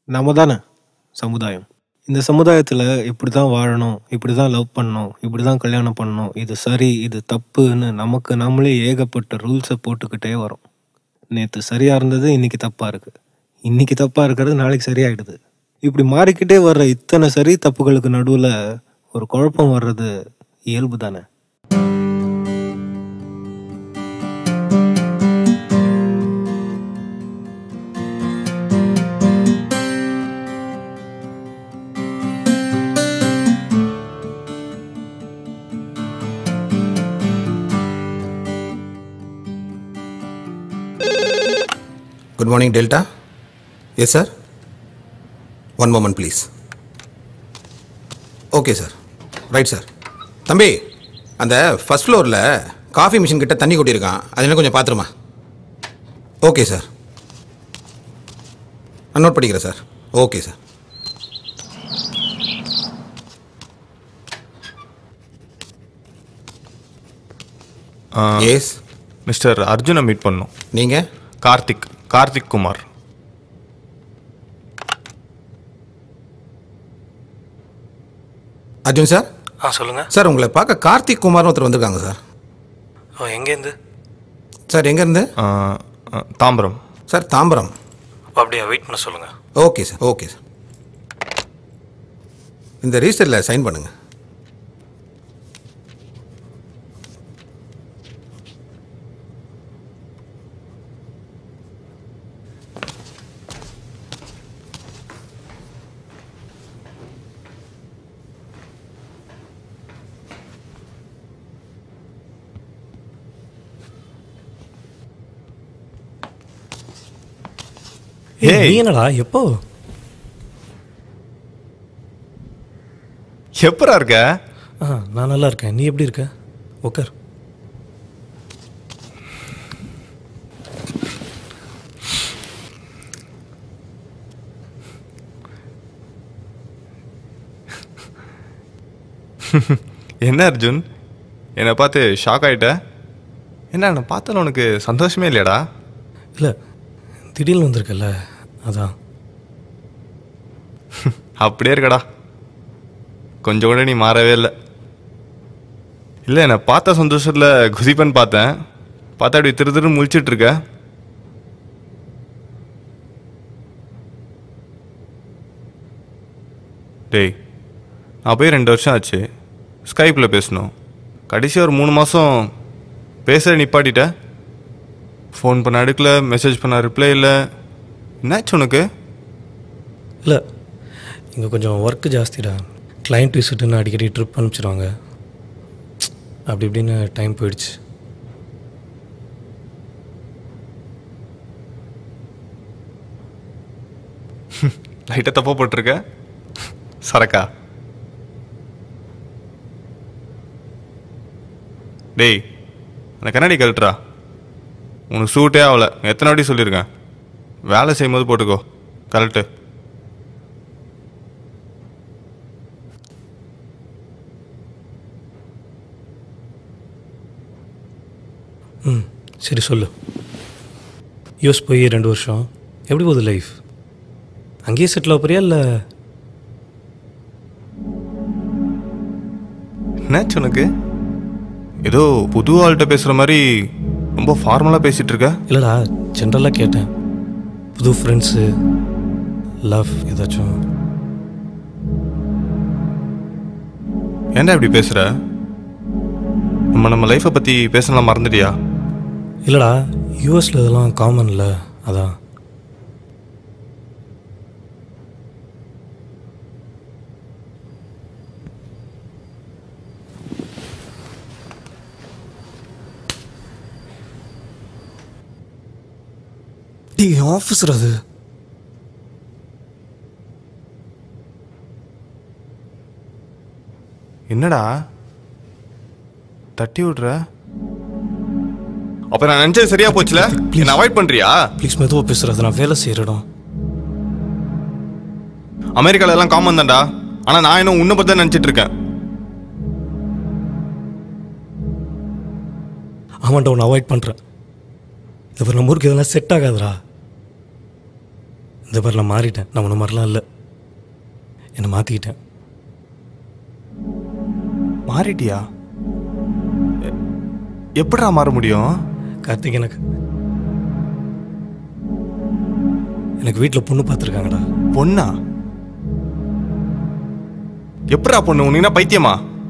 நம்ம தானே சமுதாயம் இந்த சமுதாயத்தில் இப்படி தான் வாழணும் இப்படி தான் லவ் பண்ணணும் இப்படி தான் கல்யாணம் பண்ணணும் இது சரி இது தப்புன்னு நமக்கு நம்மளே ஏகப்பட்ட ரூல்ஸை போட்டுக்கிட்டே வரோம் நேற்று சரியாக இருந்தது இன்னைக்கு தப்பாக இருக்குது இன்னைக்கு தப்பாக இருக்கிறது நாளைக்கு சரியாயிடுது இப்படி மாறிக்கிட்டே வர்ற இத்தனை சரி தப்புகளுக்கு நடுவில் ஒரு குழப்பம் வர்றது இயல்பு தானே good morning Delta yes sir one moment please okay sir right sir தம்பி அந்த ஃபஸ்ட் ஃப்ளோரில் காஃபி மிஷின் கிட்ட தண்ணி கொட்டியிருக்கான் அது என்ன கொஞ்சம் பார்த்துருமா ஓகே சார் நான் நோட் பண்ணிக்கிறேன் sir okay sir yes mister அர்ஜுனை மீட் பண்ணோம் நீங்கள் கார்த்திக் கார்த்திக் குமார் அர்ஜுன் சார் ஆ சொல்லுங்கள் சார் உங்களை பார்க்க கார்த்திக் குமார்னு ஒருத்தர் வந்திருக்காங்க சார் ஓ எங்கேருந்து சார் எங்கேருந்து ஆ, ஆ, தாம்பரம் சார் தாம்பரம் அப்படியா வெயிட் பண்ண சொல்லுங்கள் ஓகே சார் ஓகே சார் இந்த ரிஜிஸ்டரில் சைன் பண்ணுங்க ஏய் நீ என்னடா எப்போ எப்பரா இருக்க ஆ நான் நல்லா இருக்கேன் நீ எப்படி இருக்க உட்கார் என்ன அர்ஜுன் என்னை பார்த்து ஷாக் ஆயிட்ட என்ன என்னை பார்த்தாலும் உனக்கு சந்தோஷமே இல்லையாடா இல்லை திடீர்னு வந்திருக்கல அதான் அப்படியே இருக்கடா கொஞ்சம் கூட நீ மாறவே இல்லை இல்லை என்னை பார்த்த சந்தோஷத்தில் குதிப்பேன்னு பார்த்தேன் பார்த்தா அப்படி திரு திரு முழிச்சிட்டு இருக்க டேய் நான் போய் ரெண்டு வருஷம் ஆச்சு ஸ்கைப்பில் பேசணும் கடைசி ஒரு மூணு மாதம் பேச நிப்பாட்டிட்ட ஃபோன் பண்ண அடுக்கல மெசேஜ் பண்ண ரிப்ளை இல்லை என்னாச்சு உனக்கு இல்லை இங்கே கொஞ்சம் ஒர்க்கு ஜாஸ்திடா கிளைண்ட் விசிட்டுன்னு அடிக்கடி ட்ரிப் அனுப்பிச்சிடுவாங்க அப்படி இப்படின்னு டைம் போயிடுச்சு லைட்டாக தப்பாக போட்டிருக்க சரக்கா டேய் அந்த கண்ணாடி கழட்டுறா உனக்கு சூட்டே ஆகல எத்தனை வாட்டி சொல்லியிருக்கேன் வேலை செய்யும்போது போட்டுக்கோ கரெக்டு ம் சரி சொல்லு யூஎஸ் போய் ரெண்டு வருஷம் எப்படி போகுது லைஃப் அங்கேயே செட்டில் ஆக போறியா இல்லை என்னாச்சு உனக்கு ஏதோ புது ஆள்கிட்ட பேசுகிற மாதிரி ரொம்ப ஃபார்மலாக பேசிகிட்டு இருக்க இல்லைடா ஜென்ரலாக கேட்டேன் புது ஃப்ரெண்ட்ஸு லவ் ஏதாச்சும் ஏன்டா இப்படி பேசுகிற நம்ம நம்ம லைஃப்பை பற்றி பேசலாம் மறந்துட்டியா இல்லைடா யூஎஸில் இதெல்லாம் காமன்ல அதான் டீ ஆஃபீஸர் அது என்னடா தட்டி விடுற அப்ப நான் நினைச்சது சரியா போச்சுல என்ன அவாய்ட் பண்றியா ப்ளீஸ் மெதுவாக பேசுகிறது நான் வேலை செய்கிற இடம் அமெரிக்கால எல்லாம் காமன் தான்டா ஆனா நான் இன்னும் உன்னை பத்தி தான் நினைச்சிட்டு இருக்கேன் ஆமாண்டா உன்னை அவாய்ட் பண்ணுறேன் இப்போ நம்ம ஊருக்கு இதெல்லாம் செட் ஆகாதுடா இந்த மாதிரி நான் மாறிட்டேன் நான் உன்ன மாதிரிலாம் இல்லை என்னை மாற்றிக்கிட்டேன் மாறிட்டியா எ- எப்படிடா மாற முடியும் கார்த்திக் எனக்கு எனக்கு வீட்டில் பொண்ணு பார்த்துருக்காங்கடா பொண்ணா எப்படிடா பொண்ணு உனக்கு என்ன பைத்தியமா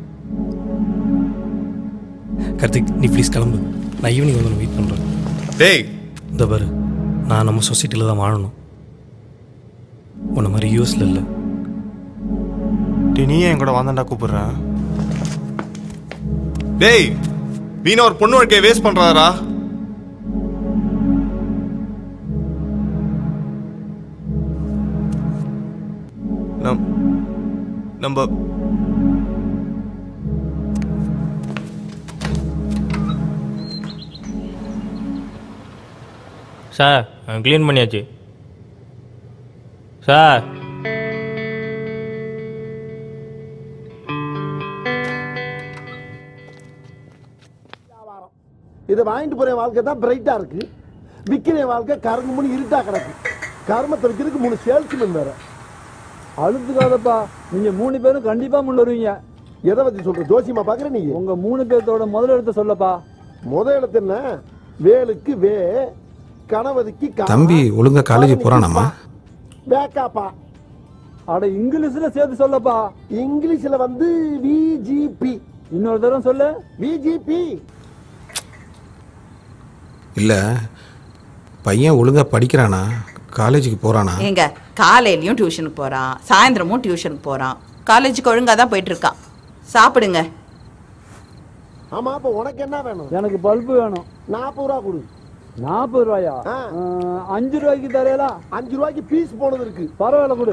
கார்த்திக் நீ ப்ளீஸ் கிளம்பு நான் ஈவினிங் வந்து வெயிட் பண்ணுறேன் டேய் இந்த பாரு நான் நம்ம சொசைட்டியில் தான் வாழணும் உன்னை மாதிரி யூஸில் இல்லை டேய் நீ ஏன் என் கூட வாந்தாண்டா கூப்பிடுறேன் டேய் வீணா ஒரு பொண்ணு வாழ்க்கையை வேஸ்ட் பண்றாரா நம் நம்ம சார் க்ளீன் பண்ணியாச்சு சார் இதை வாங்கிட்டு போற வாழ்க்கை தான் பிரைட்டா இருக்கு விற்கிற வாழ்க்கை கருங்கு மணி இருட்டா கிடக்கு கருமத்தை விற்கிறதுக்கு மூணு சேல்ஸ்மேன் வேற அழுத்துக்காதப்பா நீங்க மூணு பேரும் கண்டிப்பா முன் வருவீங்க எதை பத்தி சொல்ற ஜோசியமா பாக்குற நீ உங்க மூணு பேர்த்தோட முதல் எழுத்த சொல்லப்பா முத இடத்து என்ன வேலுக்கு வே கணவதிக்கு கா. தம்பி ஒழுங்கா காலேஜ் போறானாமா வேக்காப்பா அட இங்கிலீஷ்ல சேர்த்து சொல்லப்பா இங்கிலீஷ்ல வந்து விஜிபி இன்னொரு தடவை சொல்லு விஜிபி இல்ல பையன் ஒழுங்கா படிக்கிறானா காலேஜுக்கு போறானா ஏங்க காலையிலயும் டியூஷனுக்கு போறான் சாயந்தரமும் டியூஷனுக்கு போறான் காலேஜுக்கு ஒழுங்கா தான் போயிட்டு இருக்கான் சாப்பிடுங்க ஆமா அப்ப உனக்கு என்ன வேணும் எனக்கு பல்பு வேணும் நாற்பது ரூபா கொடு நாற்பது ரூபாயா ஆ. ஆ, அஞ்சு ரூபாய்க்கு தரையலா அஞ்சு ரூபாய்க்கு பீஸ் போனது இருக்கு பரவாயில்ல கொடு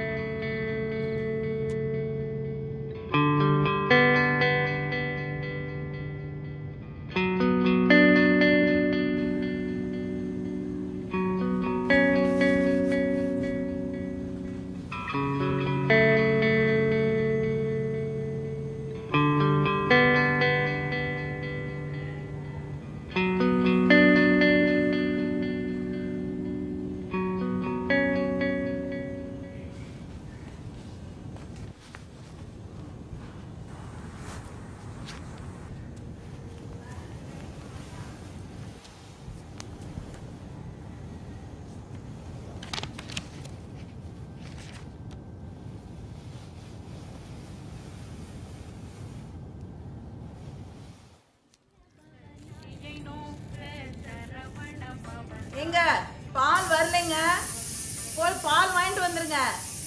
எங்க பால் வரலைங்க போய் பால் வாங்கிட்டு வந்துருங்க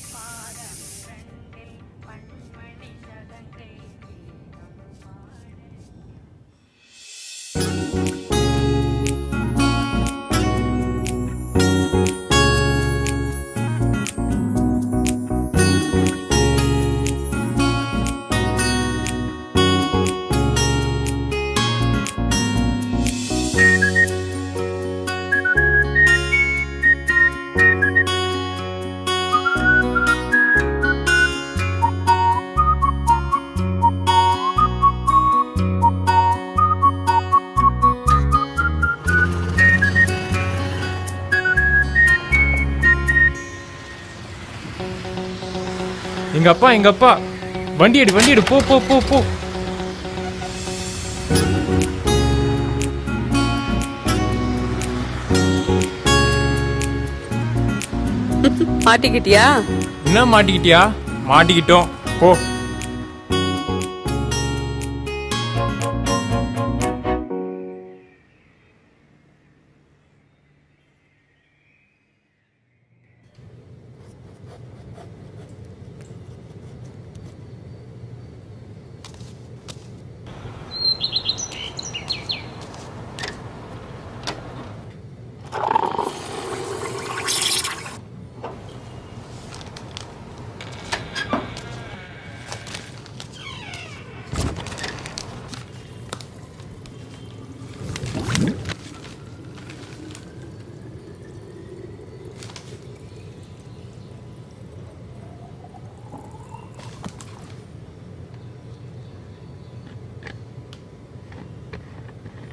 எங்க அப்பா எங்க அப்பா வண்டி எடு வண்டி எடு போ போ போ போ மாட்டிக்கிட்டியா என்ன மாட்டிக்கிட்டியா மாட்டிக்கிட்டோம் போ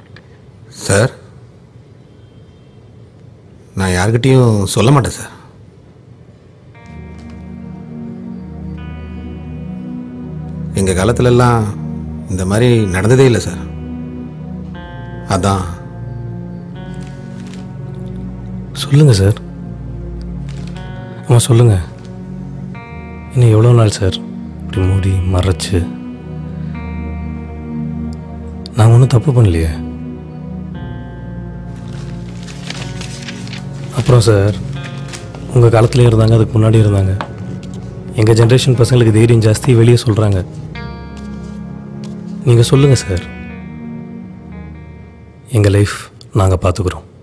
சார் நான் யார்கிட்டயும் சொல்ல மாட்டேன் சார் எங்கள் காலத்துலலாம் இந்த மாதிரி நடந்ததே இல்லை சார் அதான் சொல்லுங்கள் சார் ஆமாம் சொல்லுங்கள் இன்னும் எவ்வளோ நாள் சார் இப்படி மூடி மறைச்சு நான் ஒன்றும் தப்பு பண்ணலையே அப்புறம் சார் உங்கள் காலத்துலேயும் இருந்தாங்க அதுக்கு முன்னாடி இருந்தாங்க எங்கள் ஜென்ரேஷன் பசங்களுக்கு தைரியம் ஜாஸ்தி வெளியே சொல்கிறாங்க நீங்கள் சொல்லுங்கள் சார் எங்கள் லைஃப் நாங்கள் பார்த்துக்குறோம்